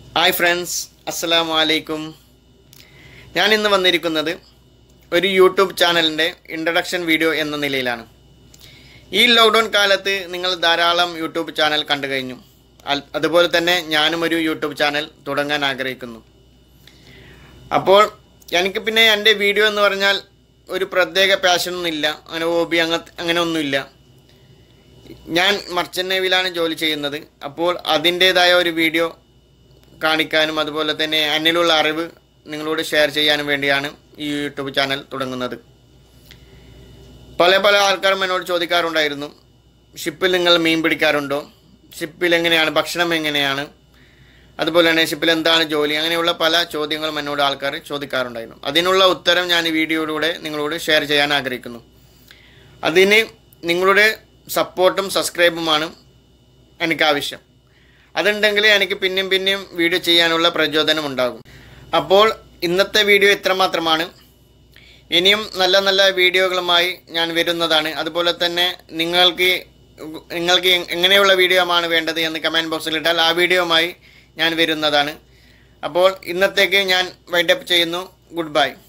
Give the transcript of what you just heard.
hi friends അസ്സലാമു അലൈക്കും ഞാൻ ഇന്ന് വന്നിരിക്കുന്നത് ഒരു യൂട്യൂബ് ചാനലിൻ്റെ ഇൻട്രഡക്ഷൻ വീഡിയോ എന്ന നിലയിലാണ് ഈ ലോക്ക്ഡൗൺ കാലത്ത് നിങ്ങൾ ധാരാളം യൂട്യൂബ് ചാനൽ കണ്ടു കഴിഞ്ഞു അൽ- അതുപോലെ തന്നെ ഞാനും ഒരു യൂട്യൂബ് ചാനൽ തുടങ്ങാൻ ആഗ്രഹിക്കുന്നു അപ്പോൾ എനിക്ക് പിന്നെ എൻ്റെ വീഡിയോ എന്ന് പറഞ്ഞാൽ ഒരു പ്രത്യേക പാഷനൊന്നുമില്ല അങ്ങനെ ഹോബി അങ്ങ അങ്ങനെ ഒന്നുമില്ല ഞാൻ മർച്ചൻ്റ് നേവിയിലാണ് ജോലി ചെയ്യുന്നത് അപ്പോൾ അതിൻ്റേതായ ഒരു വീഡിയോ കാണിക്കാനും അതുപോലെ തന്നെ എന്നിലുള്ള അറിവ് നിങ്ങളോട് ഷെയർ ചെയ്യാനും വേണ്ടിയാണ് ഈ യൂട്യൂബ് ചാനൽ തുടങ്ങുന്നത് പല പല ആൾക്കാരും എന്നോട് ചോദിക്കാറുണ്ടായിരുന്നു ഷിപ്പിൽ നിങ്ങൾ മീൻ പിടിക്കാറുണ്ടോ ഷിപ്പിൽ എങ്ങനെയാണ് ഭക്ഷണം എങ്ങനെയാണ് അതുപോലെ തന്നെ ഷിപ്പിൽ എന്താണ് ജോലി അങ്ങനെയുള്ള പല ചോദ്യങ്ങളും എന്നോട് ആൾക്കാർ ചോദിക്കാറുണ്ടായിരുന്നു അതിനുള്ള ഉത്തരം ഞാൻ ഈ വീഡിയോയിലൂടെ നിങ്ങളോട് ഷെയർ ചെയ്യാൻ ആഗ്രഹിക്കുന്നു അതിന് നിങ്ങളുടെ സപ്പോർട്ടും സബ്സ്ക്രൈബുമാണ് എനിക്ക് ആവശ്യം അതുണ്ടെങ്കിൽ എനിക്ക് പിന്നെയും പിന്നെയും വീഡിയോ ചെയ്യാനുള്ള പ്രചോദനം ഉണ്ടാകും അപ്പോൾ ഇന്നത്തെ വീഡിയോ ഇത്രമാത്രമാണ് ഇനിയും നല്ല നല്ല വീഡിയോകളുമായി ഞാൻ വരുന്നതാണ് അതുപോലെ തന്നെ നിങ്ങൾക്ക് നിങ്ങൾക്ക് എങ്ങനെയുള്ള വീഡിയോ ആണ് വേണ്ടത് എന്ന് കമൻറ്റ് ബോക്സിൽ ഇട്ടാൽ ആ വീഡിയോയുമായി ഞാൻ വരുന്നതാണ് അപ്പോൾ ഇന്നത്തേക്ക് ഞാൻ വൈൻഡപ്പ് ചെയ്യുന്നു ഗുഡ് ബൈ